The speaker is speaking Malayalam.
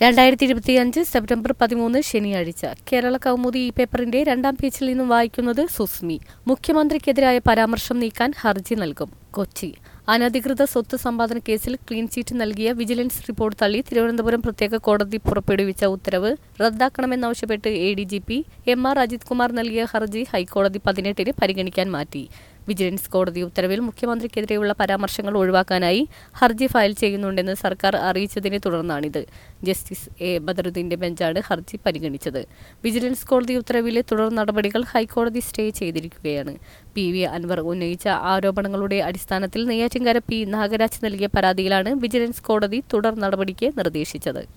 രണ്ടായിരത്തി ഇരുപത്തിയഞ്ച് സെപ്റ്റംബർ പതിമൂന്ന് ശനിയാഴ്ച കേരള കൗമുദി ഈ പേപ്പറിന്റെ രണ്ടാം പേജിൽ നിന്നും വായിക്കുന്നത് സുസ്മി മുഖ്യമന്ത്രിക്കെതിരായ പരാമർശം നീക്കാൻ ഹർജി നൽകും കൊച്ചി അനധികൃത സ്വത്ത് സമ്പാദന കേസിൽ ക്ലീൻ ചീറ്റ് നൽകിയ വിജിലൻസ് റിപ്പോർട്ട് തള്ളി തിരുവനന്തപുരം പ്രത്യേക കോടതി പുറപ്പെടുവിച്ച ഉത്തരവ് റദ്ദാക്കണമെന്നാവശ്യപ്പെട്ട് A D G P M R Ajith Kumar നൽകിയ ഹർജി ഹൈക്കോടതി പതിനെട്ടിന് പരിഗണിക്കാൻ മാറ്റി വിജിലൻസ് കോടതി ഉത്തരവിൽ മുഖ്യമന്ത്രിക്കെതിരെയുള്ള പരാമർശങ്ങൾ ഒഴിവാക്കാനായി ഹർജി ഫയൽ ചെയ്യുന്നുണ്ടെന്ന് സർക്കാർ അറിയിച്ചതിനെ തുടർന്നാണിത് ജസ്റ്റിസ് എ ബദറുദ്ദീന്റെ ബെഞ്ചാണ് ഹർജി പരിഗണിച്ചത് വിജിലൻസ് കോടതി ഉത്തരവിലെ തുടർ നടപടികൾ ഹൈക്കോടതി സ്റ്റേ ചെയ്തിരിക്കുകയാണ് പി വി അൻവർ ഉന്നയിച്ച ആരോപണങ്ങളുടെ അടിസ്ഥാനത്തിൽ നെയ്യാറ്റിൻകര പി നാഗരാജ് നൽകിയ പരാതിയിലാണ് വിജിലൻസ് കോടതി തുടർ നടപടിക്ക് നിർദ്ദേശിച്ചത്